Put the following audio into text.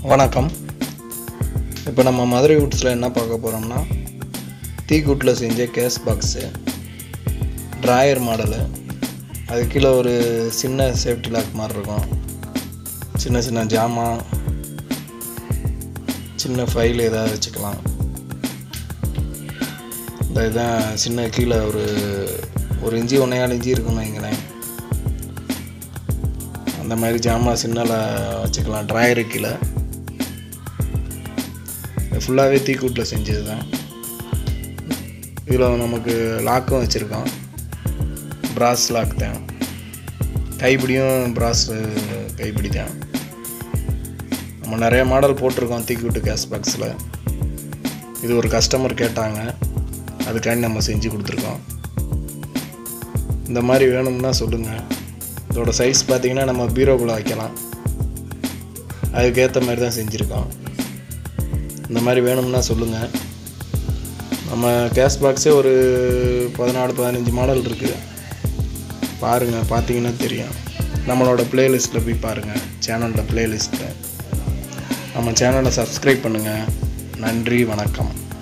வணக்கம் இப்போ நம்ம மதுரை வுட்ஸில் என்ன பார்க்க போகிறோம்னா தீக்கூட்டில் செஞ்ச கேஸ் பாக்ஸு ட்ராயர் மாடலு அது கீழே ஒரு சின்ன சேஃப்டி லாக் மாதிரி இருக்கும் சின்ன சின்ன ஜாமான் சின்ன ஃபைல் ஏதாவது வச்சுக்கலாம் இந்த இதுதான் சின்ன கீழே ஒரு ஒரு இஞ்சி ஒன்றையால் இஞ்சி இருக்குன்னு வைங்களேன் அந்த மாதிரி ஜாமான் சின்னல வச்சுக்கலாம் ட்ராயரு கீழே ஃபுல்லாகவே தீக்கூட்டில் செஞ்சது தான் இதில் நமக்கு லாக்கும் வச்சுருக்கோம் பிராஸ் லாக் தான் கைப்பிடியும் பிராஸ் கைப்பிடி தான் நம்ம நிறைய மாடல் போட்டிருக்கோம் தீக்கூட்டு கேஸ் பாக்ஸில் இது ஒரு கஸ்டமர் கேட்டாங்க அதுக்காண்டி நம்ம செஞ்சு கொடுத்துருக்கோம் இந்த மாதிரி வேணும்னா சொல்லுங்கள் இதோட சைஸ் பார்த்தீங்கன்னா நம்ம பீரோக்குள்ளே வைக்கலாம் அதுக்கேற்ற மாதிரி தான் செஞ்சுருக்கோம் இந்த மாதிரி வேணும்னா சொல்லுங்கள் நம்ம கேஸ் பாக்ஸே ஒரு பதினாலு பதினஞ்சு மாடல் இருக்குது பாருங்கள் பார்த்தீங்கன்னா தெரியும் நம்மளோட ப்ளேலிஸ்ட்டில் போய் பாருங்கள் சேனலோட ப்ளேலிஸ்ட்டில் நம்ம சேனலை சப்ஸ்கிரைப் பண்ணுங்கள் நன்றி வணக்கம்